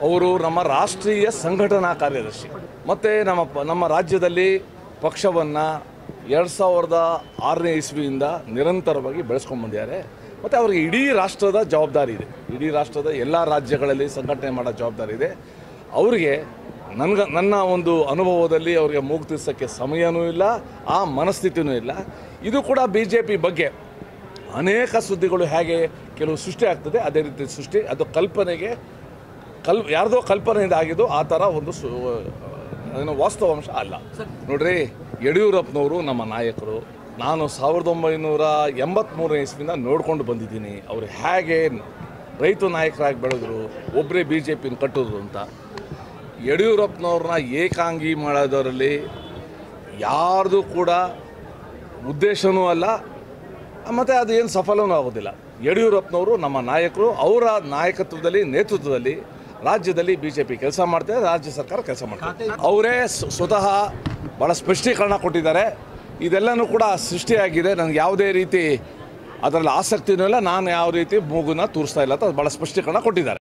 ಅವರು ನಮ್ಮ ರಾಷ್ಟ್ರೀಯ ಸಂಘಟನಾ ಕಾರ್ಯದರ್ಶಿ ಮತ್ತು ನಮ್ಮ ಪ- ನಮ್ಮ ರಾಜ್ಯದಲ್ಲಿ ಪಕ್ಷವನ್ನು ಎರಡು ಸಾವಿರದ ಆರನೇ ಇಸ್ವಿಯಿಂದ ನಿರಂತರವಾಗಿ ಬೆಳೆಸ್ಕೊಂಡು ಬಂದಿದ್ದಾರೆ ಮತ್ತು ಅವರಿಗೆ ಇಡೀ ರಾಷ್ಟ್ರದ ಜವಾಬ್ದಾರಿ ಇದೆ ಇಡೀ ರಾಷ್ಟ್ರದ ಎಲ್ಲ ರಾಜ್ಯಗಳಲ್ಲಿ ಸಂಘಟನೆ ಮಾಡೋ ಜವಾಬ್ದಾರಿ ಇದೆ ಅವರಿಗೆ ನನಗೆ ನನ್ನ ಒಂದು ಅನುಭವದಲ್ಲಿ ಅವರಿಗೆ ಮೂಗು ತೀರ್ಸೋಕ್ಕೆ ಸಮಯನೂ ಇಲ್ಲ ಆ ಮನಸ್ಥಿತಿನೂ ಇಲ್ಲ ಇದು ಕೂಡ ಬಿ ಜೆ ಪಿ ಬಗ್ಗೆ ಅನೇಕ ಸುದ್ದಿಗಳು ಹೇಗೆ ಕೆಲವು ಸೃಷ್ಟಿ ಆಗ್ತದೆ ಅದೇ ರೀತಿ ಸೃಷ್ಟಿ ಅದು ಕಲ್ಪನೆಗೆ ಕಲ್ ಯಾರ್ದೋ ಕಲ್ಪನೆಯಿಂದ ಆಗಿದ್ದು ಆ ಥರ ಒಂದು ಸು ಏನು ವಾಸ್ತವಾಂಶ ಅಲ್ಲ ನೋಡ್ರಿ ಯಡಿಯೂರಪ್ಪನವರು ನಮ್ಮ ನಾಯಕರು ನಾನು ಸಾವಿರದ ಒಂಬೈನೂರ ಎಂಬತ್ತ್ಮೂರನೇ ಇಸ್ವಿಯಿಂದ ನೋಡ್ಕೊಂಡು ಬಂದಿದ್ದೀನಿ ಅವರು ಹೇಗೆ ರೈತ ನಾಯಕರಾಗಿ ಬೆಳೆದ್ರು ಒಬ್ಬರೇ ಬಿ ಜೆ ಪಿನ ಕಟ್ಟಿದ್ರು ಅಂತ ಯಡಿಯೂರಪ್ಪನವ್ರನ್ನ ಏಕಾಂಗಿ ಮಾಡೋದರಲ್ಲಿ ಯಾರ್ದು ಕೂಡ ಉದ್ದೇಶನೂ ಅಲ್ಲ ಮತ್ತು ಅದು ಏನು ಸಫಲವೂ ಆಗೋದಿಲ್ಲ ಯಡಿಯೂರಪ್ಪನವರು ನಮ್ಮ ನಾಯಕರು ಅವರ ನಾಯಕತ್ವದಲ್ಲಿ ನೇತೃತ್ವದಲ್ಲಿ ರಾಜ್ಯದಲ್ಲಿ ಬಿ ಜೆ ಪಿ ಕೆಲಸ ಮಾಡ್ತಾರೆ ರಾಜ್ಯ ಸರ್ಕಾರ ಕೆಲಸ ಮಾಡ್ತಾರೆ ಅವರೇ ಸ್ವ- ಸ್ವತಃ ಭಾಳ ಸ್ಪಷ್ಟೀಕರಣ ಕೊಟ್ಟಿದ್ದಾರೆ ಇದೆಲ್ಲನೂ ಕೂಡ ಸೃಷ್ಟಿಯಾಗಿದೆ ನನಗೆ ಯಾವುದೇ ರೀತಿ ಅದರಲ್ಲಿ ಆಸಕ್ತಿನೂ ಇಲ್ಲ ನಾನು ಯಾವ ರೀತಿ ಮೂಗನ್ನ ತೋರಿಸ್ತಾ ಇಲ್ಲ ಅಂತ ಭಾಳ ಸ್ಪಷ್ಟೀಕರಣ ಕೊಟ್ಟಿದ್ದಾರೆ